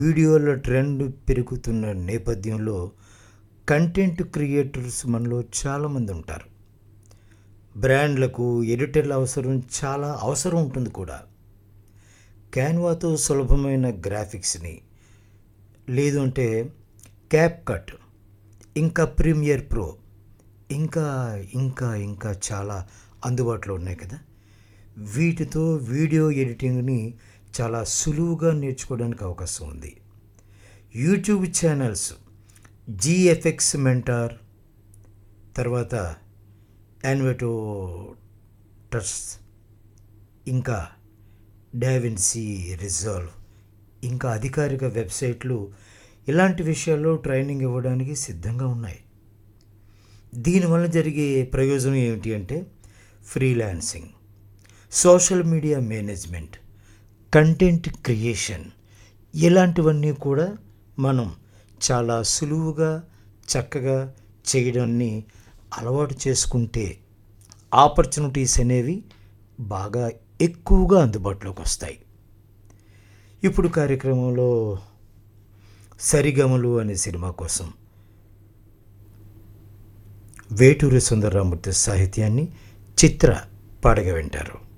వీడియోల ట్రెండ్ పెరుగుతున్న నేపథ్యంలో కంటెంట్ క్రియేటర్స్ మనలో చాలామంది ఉంటారు బ్రాండ్లకు ఎడిటర్ల అవసరం చాలా అవసరం ఉంటుంది కూడా క్యాన్వాతో సులభమైన గ్రాఫిక్స్ని లేదు అంటే క్యాప్ కట్ ఇంకా ప్రీమియర్ ప్రో ఇంకా ఇంకా ఇంకా చాలా అందుబాటులో ఉన్నాయి కదా వీటితో వీడియో ఎడిటింగ్ని చాలా సులువుగా నేర్చుకోవడానికి అవకాశం ఉంది యూట్యూబ్ ఛానల్స్ జిఎఫ్ఎక్స్ మెంటార్ తర్వాత యాన్వెటో టచ్ ఇంకా డావిన్సీ రిజాల్వ్ ఇంకా అధికారిక వెబ్సైట్లు ఇలాంటి విషయాల్లో ట్రైనింగ్ ఇవ్వడానికి సిద్ధంగా ఉన్నాయి దీనివల్ల జరిగే ప్రయోజనం ఏమిటి అంటే freelancing social media management content creation ఇలాంటివన్నీ కూడా మనం చాలా సులువుగా చక్కగా చేయడాన్ని అలవాటు చేసుకుంటే ఆపర్చునిటీస్ అనేవి బాగా ఎక్కువగా అందుబాటులోకి వస్తాయి ఇప్పుడు కార్యక్రమంలో సరిగమలు అనే సినిమా కోసం వేటూరి సుందరరామూర్తి సాహిత్యాన్ని చిత్ర పాడగా వింటారు